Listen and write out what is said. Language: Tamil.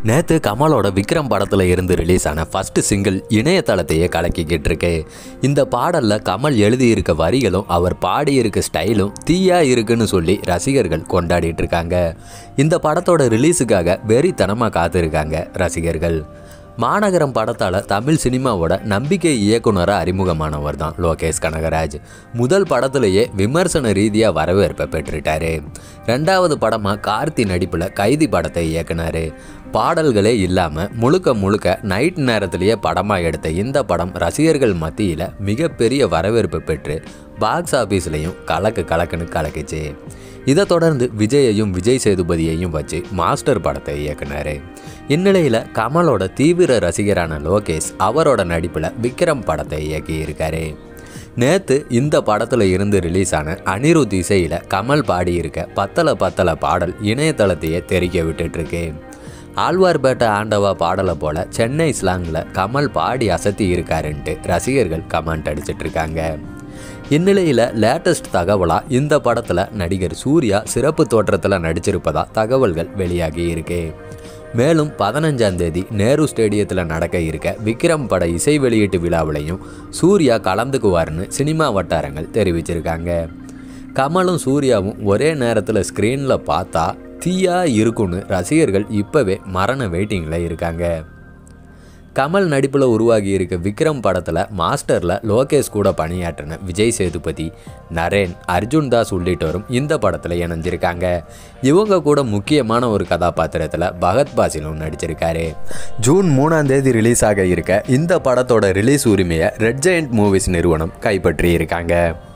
நேற்று கமலோட விக்ரம் படத்தில் இருந்து ரிலீஸ் ஆன ஃபர்ஸ்ட் சிங்கிள் இணையதளத்தையே கலக்கிக்கிட்டு இருக்கு இந்த பாடலில் கமல் எழுதியிருக்க வரிகளும் அவர் பாடியிருக்க ஸ்டைலும் தீயா இருக்குன்னு சொல்லி ரசிகர்கள் கொண்டாடிட்டு இருக்காங்க இந்த படத்தோட ரிலீஸுக்காக வெறித்தனமாக காத்திருக்காங்க ரசிகர்கள் மாநகரம் படத்தால் தமிழ் சினிமாவோட நம்பிக்கை இயக்குனராக அறிமுகமானவர் தான் லோகேஷ் கனகராஜ் முதல் படத்திலேயே விமர்சன ரீதியாக வரவேற்பை பெற்றுட்டாரு ரெண்டாவது படமாக கார்த்தி நடிப்பில் கைதி படத்தை இயக்குனாரு பாடல்களே இல்லாமல் முழுக்க முழுக்க நைட் நேரத்திலேயே படமாக எடுத்த இந்த படம் ரசிகர்கள் மத்தியில் மிகப்பெரிய வரவேற்பு பெற்று பாக்ஸ் ஆஃபீஸ்லேயும் கலக்கு கலக்குன்னு கலக்குச்சு இதை தொடர்ந்து விஜயையும் விஜய் சேதுபதியையும் வச்சு மாஸ்டர் படத்தை இயக்குனாரு இந்நிலையில் கமலோட தீவிர ரசிகரான லோகேஷ் அவரோட நடிப்பில் விக்ரம் படத்தை இயக்கியிருக்காரு நேற்று இந்த படத்தில் இருந்து ரிலீஸ் ஆன அனிருத் இசையில் கமல் பாடியிருக்க பத்தல பத்தல பாடல் இணையதளத்தையே தெரிக்க விட்டுட்ருக்கு ஆழ்வார்பேட்டை ஆண்டவா பாடலை போல சென்னை ஸ்லாங்கில் கமல் பாடி அசத்தி இருக்காருன்ட்டு ரசிகர்கள் கமெண்ட் அடிச்சிட்டு இருக்காங்க இந்நிலையில் லேட்டஸ்ட் தகவலாக இந்த படத்தில் நடிகர் சூர்யா சிறப்பு தோற்றத்தில் நடிச்சிருப்பதா தகவல்கள் வெளியாகி இருக்கு மேலும் பதினஞ்சாம் தேதி நேரு ஸ்டேடியத்தில் நடக்க இருக்க விக்ரம் பட இசை வெளியீட்டு விழாவிலையும் சூர்யா கலந்துக்குவார்னு சினிமா வட்டாரங்கள் தெரிவிச்சிருக்காங்க கமலும் சூர்யாவும் ஒரே நேரத்தில் ஸ்க்ரீனில் பார்த்தா தீயா இருக்குன்னு ரசிகர்கள் இப்போவே மரண வெயிட்டிங்கில் இருக்காங்க கமல் நடிப்பில் உருவாகி இருக்க விக்ரம் படத்தில் மாஸ்டரில் லோகேஷ் கூட பணியாற்றின விஜய் சேதுபதி நரேன் அர்ஜுன் தாஸ் உள்ளிட்டோரும் இந்த படத்தில் இணைஞ்சிருக்காங்க இவங்க கூட முக்கியமான ஒரு கதாபாத்திரத்தில் பகத் பாசிலும் நடிச்சிருக்காரு ஜூன் மூணாம் தேதி ரிலீஸ் ஆக இருக்க இந்த படத்தோட ரிலீஸ் உரிமையை ரெட் ஜெயண்ட் மூவிஸ் நிறுவனம் கைப்பற்றி இருக்காங்க